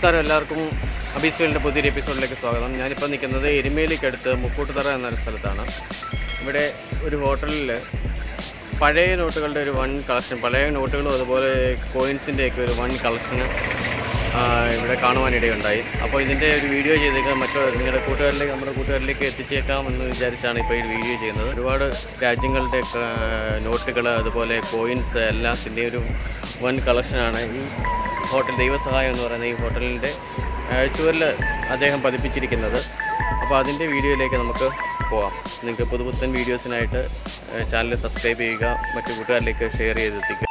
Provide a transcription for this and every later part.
നമസ്കാരം എല്ലാവർക്കും അബീസ്വേലിൻ്റെ പുതിയൊരു എപ്പിസോഡിലേക്ക് സ്വാഗതം ഞാനിപ്പോൾ നിൽക്കുന്നത് എരുമേലിക്കടുത്ത് മുക്കൂട്ടുതറ എന്നൊരു സ്ഥലത്താണ് ഇവിടെ ഒരു ഹോട്ടലിൽ പഴയ നോട്ടുകളുടെ ഒരു വൺ കളക്ഷൻ പഴയ നോട്ടുകളും അതുപോലെ കോയിൻസിൻ്റെയൊക്കെ ഒരു വൺ കളക്ഷന് ഇവിടെ കാണുവാനിടയുണ്ടായി അപ്പോൾ ഇതിൻ്റെ ഒരു വീഡിയോ ചെയ്തേക്കാം മറ്റു നിങ്ങളുടെ കൂട്ടുകാരിലേക്ക് നമ്മുടെ കൂട്ടുകാരിലേക്ക് എത്തിച്ചേക്കാം എന്ന് വിചാരിച്ചാണ് ഇപ്പോൾ ഈ വീഡിയോ ചെയ്യുന്നത് ഒരുപാട് രാജ്യങ്ങളുടെ നോട്ടുകൾ അതുപോലെ കോയിൻസ് എല്ലാത്തിൻ്റെ ഒരു വൻ കളക്ഷനാണ് ഈ ഹോട്ടൽ ദൈവസഹായം എന്ന് പറയുന്ന ഈ ഹോട്ടലിൻ്റെ ചുവരിൽ അദ്ദേഹം പതിപ്പിച്ചിരിക്കുന്നത് അപ്പോൾ അതിൻ്റെ വീഡിയോയിലേക്ക് നമുക്ക് പോവാം നിങ്ങൾക്ക് പുതുപുത്തൻ വീഡിയോസിനായിട്ട് ചാനൽ സബ്സ്ക്രൈബ് ചെയ്യുക മറ്റു കൂട്ടുകാരിലേക്ക് ഷെയർ ചെയ്തെത്തിക്കുക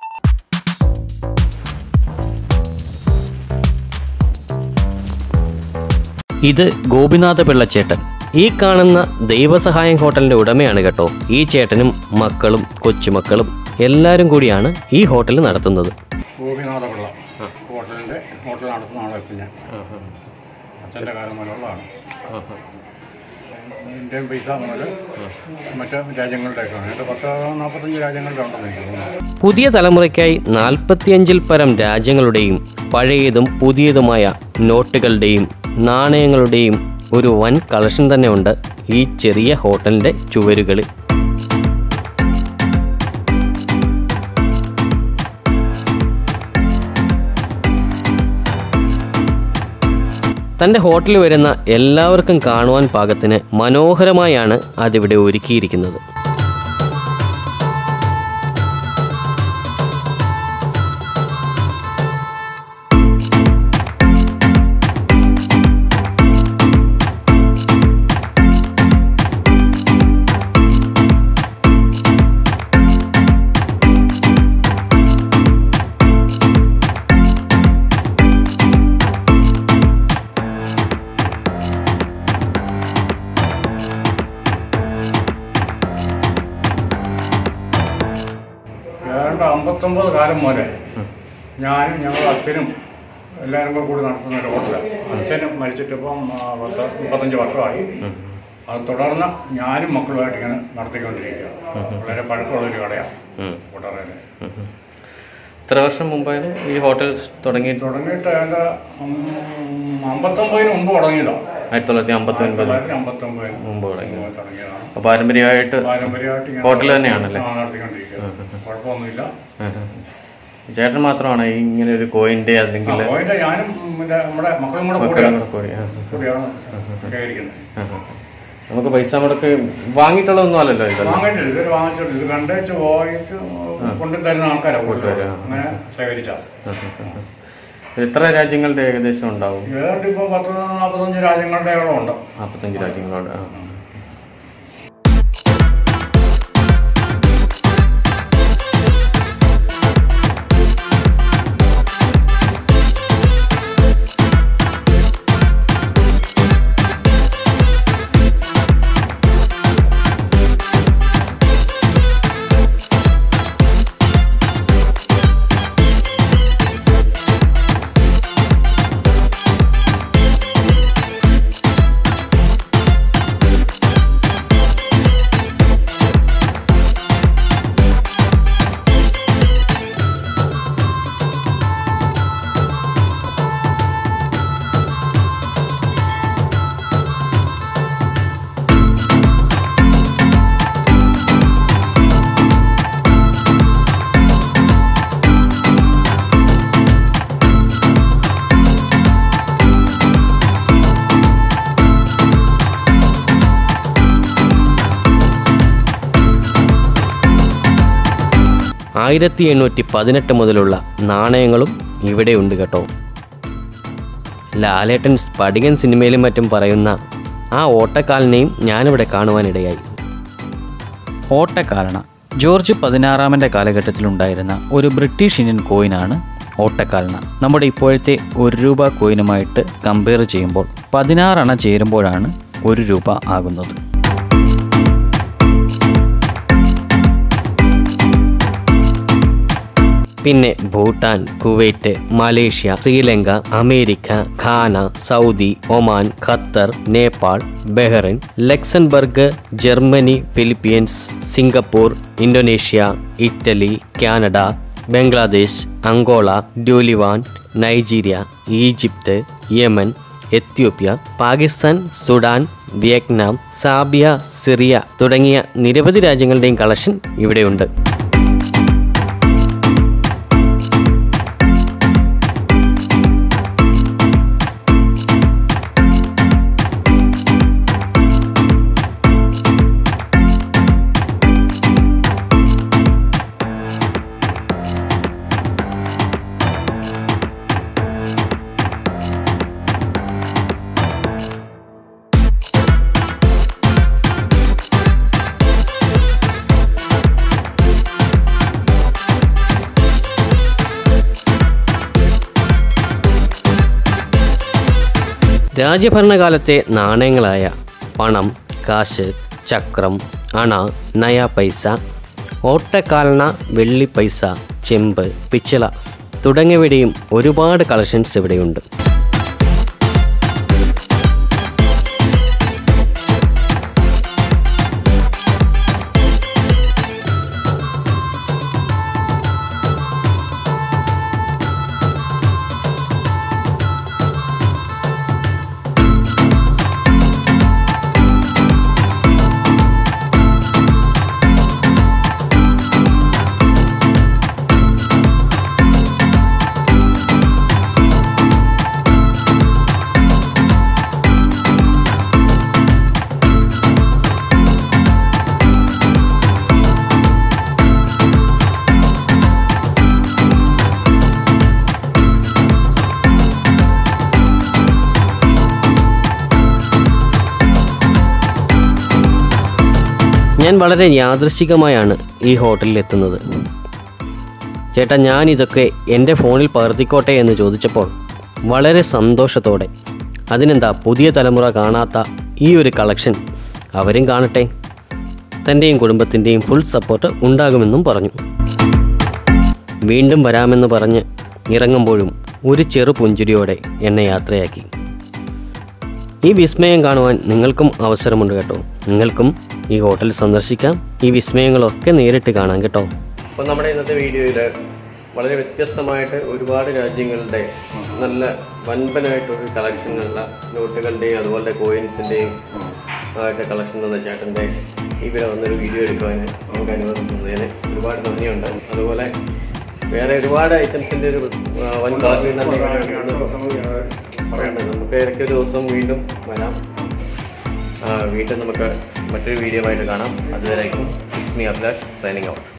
ഇത് ഗോപിനാഥ പിള്ളച്ചേട്ടൻ ഈ കാണുന്ന ദൈവസഹായം ഹോട്ടലിന്റെ ഉടമയാണ് കേട്ടോ ഈ ചേട്ടനും മക്കളും കൊച്ചുമക്കളും എല്ലാവരും കൂടിയാണ് ഈ ഹോട്ടൽ നടത്തുന്നത് ഗോപിനാഥപിള്ള ഹോട്ടലിൻ്റെ ഹോട്ടൽ നടത്തുന്ന ആളെത്തി ഞാൻ അച്ഛൻ്റെ കാലം മുതലുള്ളതാണ് ഇന്ത്യൻ പൈസ മുതൽ മറ്റ് രാജ്യങ്ങളുടെയൊക്കെയാണ് എൻ്റെ പത്ത് നാൽപ്പത്തഞ്ച് രാജ്യങ്ങളുടെ ഉണ്ടെന്ന് എനിക്ക് തോന്നുന്നു പുതിയ തലമുറയ്ക്കായി നാൽപ്പത്തിയഞ്ചിൽ പരം രാജ്യങ്ങളുടെയും പഴയതും പുതിയതുമായ നോട്ടുകളുടെയും നാണയങ്ങളുടെയും ഒരു വൻ കളക്ഷൻ തന്നെ ഉണ്ട് ഈ ചെറിയ ഹോട്ടലിന്റെ ചുവരുകളിൽ തൻ്റെ ഹോട്ടലിൽ വരുന്ന എല്ലാവർക്കും കാണുവാൻ പാകത്തിന് മനോഹരമായാണ് അതിവിടെ ഒരുക്കിയിരിക്കുന്നത് ഏതാണ്ട് അമ്പത്തൊമ്പത് കാലം മുതലേ ഞാനും ഞങ്ങൾ അച്ഛനും എല്ലാവരും കൂടെ കൂടി നടത്തുന്ന ഒരു ഹോട്ടലാണ് അച്ഛനും മരിച്ചിട്ടിപ്പം ആ, പത്ത് മുപ്പത്തഞ്ച് വർഷമായി അത് തുടർന്ന് ഞാനും മക്കളുമായിട്ട് ഇങ്ങനെ നടത്തിക്കൊണ്ടിരിക്കുക വളരെ പഴക്കമുള്ളൊരു കടയാണ് കൂട്ടറയിൽ എത്ര വർഷം മുമ്പാണ് ഈ ഹോട്ടൽ തുടങ്ങിയിട്ട് തുടങ്ങിയിട്ട് ഏതാണ്ട് അമ്പത്തൊമ്പതിന് മുമ്പ് തുടങ്ങിയതാണ് ആയിരത്തി തൊള്ളായിരത്തി അമ്പത്തി ഒൻപത് തൊള്ളായിരത്തി അമ്പത്തൊമ്പതിന് മുമ്പ് തുടങ്ങി മുമ്പ് തുടങ്ങിയതാണ് അപ്പോൾ പാരമ്പര്യമായിട്ട് പാരമ്പര്യമായിട്ട് ഇങ്ങനെ ഹോട്ടൽ തന്നെയാണല്ലേ? ആ, നടത്തിക്കൊണ്ടിരിക്കുക കുഴപ്പമൊന്നുമില്ല ചേട്ടൻ മാത്രമാണ് ഈ ഇങ്ങനെ ഒരു കോയിൻ്റെ അല്ലെങ്കിൽ ആ, പോയിട്ട് ഞാനും പിന്നെ നമ്മുടെ മക്കളും കൂടെ മക്കളും കൂടെയാണ് കൂടെ കൂടി ആ, കൂടിയാണ് ശേഖരിക്കുന്നത് ആ, ആ. നമുക്ക് പൈസ മുടക്ക് വാങ്ങിയിട്ടുള്ളതൊന്നും അല്ലല്ലോ ഇതല്ല വാങ്ങിയിട്ടില്ല ഇതൊരു വാങ്ങിച്ചിട്ട് ഇത് കണ്ടേച്ച് വോയിസ് കൊണ്ടു തരുന്ന ആൾക്കാരാണ് കൊണ്ടുവരിക. അങ്ങനെ ശേഖരിച്ച എത്ര രാജ്യങ്ങളുടെ ഏകദേശം ഉണ്ടാവും ഏതാണ്ട് ഇപ്പോൾ പത്ത് നാൽപ്പത്തഞ്ച് രാജ്യങ്ങളുടെ ഉണ്ട് നാൽപ്പത്തഞ്ച് രാജ്യങ്ങളുണ്ട് ആ. ആയിരത്തി എണ്ണൂറ്റി പതിനെട്ട് മുതലുള്ള നാണയങ്ങളും ഇവിടെയുണ്ട് കേട്ടോ ലാലേട്ടൻ സ്പടികൻ സിനിമയിലും മറ്റും പറയുന്ന ആ ഓട്ടക്കാലിനെയും ഞാനിവിടെ കാണുവാനിടയായി ഓട്ടക്കാലണ ജോർജ് പതിനാറാമൻ്റെ കാലഘട്ടത്തിലുണ്ടായിരുന്ന ഒരു ബ്രിട്ടീഷ് ഇന്ത്യൻ കോയിനാണ് ഓട്ടക്കാലണ നമ്മുടെ ഇപ്പോഴത്തെ ഒരു രൂപ കോയിനുമായിട്ട് കമ്പയർ ചെയ്യുമ്പോൾ പതിനാറണ ചേരുമ്പോഴാണ് ഒരു രൂപ ആകുന്നത് പിന്നെ Bhutan Kuwait Malaysia Sri Lanka America Ghana Saudi Oman Qatar Nepal Bahrain Luxembourg Germany Philippines Singapore Indonesia Italy Canada Bangladesh Angola ഡ്യൂലിവാൻ Nigeria Egypt Yemen Ethiopia Pakistan Sudan Vietnam Zambia Syria തുടങ്ങിയ നിരവധി രാജ്യങ്ങളുടെയും കളക്ഷൻ ഇവിടെയുണ്ട് രാജ്യഭരണകാലത്തെ നാണയങ്ങളായ പണം കാശ് ചക്രം അണ നയ പൈസ ഓട്ടക്കാലണ വെള്ളി പൈസ ചെമ്പ് പിച്ചള തുടങ്ങിയവയുടെയും ഒരുപാട് കളക്ഷൻസ് ഇവിടെയുണ്ട് ഞാൻ വളരെ യാദൃശികമായാണ് ഈ ഹോട്ടലിൽ എത്തുന്നത് ചേട്ടാ ഞാൻ ഇതൊക്കെ എൻ്റെ ഫോണിൽ പകർത്തിക്കോട്ടെ എന്ന് ചോദിച്ചപ്പോൾ വളരെ സന്തോഷത്തോടെ അതിനെന്താ പുതിയ തലമുറ കാണാത്ത ഈ ഒരു കളക്ഷൻ അവരും കാണട്ടെ തൻ്റെയും കുടുംബത്തിൻ്റെയും ഫുൾ സപ്പോർട്ട് ഉണ്ടാകുമെന്നും പറഞ്ഞു വീണ്ടും വരാമെന്ന് പറഞ്ഞ് ഇറങ്ങുമ്പോഴും ഒരു ചെറു പുഞ്ചിരിയോടെ എന്നെ യാത്രയാക്കി ഈ വിസ്മയം കാണുവാൻ നിങ്ങൾക്കും അവസരമുണ്ട് കേട്ടോ നിങ്ങൾക്കും ഈ ഹോട്ടൽ സന്ദർശിക്കാം ഈ വിസ്മയങ്ങളൊക്കെ നേരിട്ട് കാണാം കേട്ടോ അപ്പോൾ നമ്മുടെ ഇന്നത്തെ വീഡിയോയിൽ വളരെ വ്യത്യസ്തമായിട്ട് ഒരുപാട് രാജ്യങ്ങളുടെ നല്ല വൻപനായിട്ടൊരു കളക്ഷനുള്ള നോട്ടുകളുടെയും അതുപോലെ കോയിൻസിൻ്റെയും ആയിട്ട് കളക്ഷൻ തന്ന ചേട്ടൻ്റെ ഇവിടെ വന്നൊരു വീഡിയോ എടുക്കുവാൻ നമുക്ക് അനുവാദം തന്നതിന് ഒരുപാട് നന്ദിയുണ്ട് അതുപോലെ വേറെ ഒരുപാട് ഐറ്റംസിൻ്റെ ഒരു ആ, വൻ കളക്ഷൻ തന്നെ പറയണ്ട നമുക്ക് ഏതൊക്കെ ഒരു ദിവസം വീണ്ടും വരാം ആ, വീണ്ടും നമുക്ക് മറ്റൊരു വീഡിയോ ആയിട്ട് കാണാം അതുവരേക്കും ഇസ്മി അഭിലാഷ് സൈനിങ് ഔട്ട്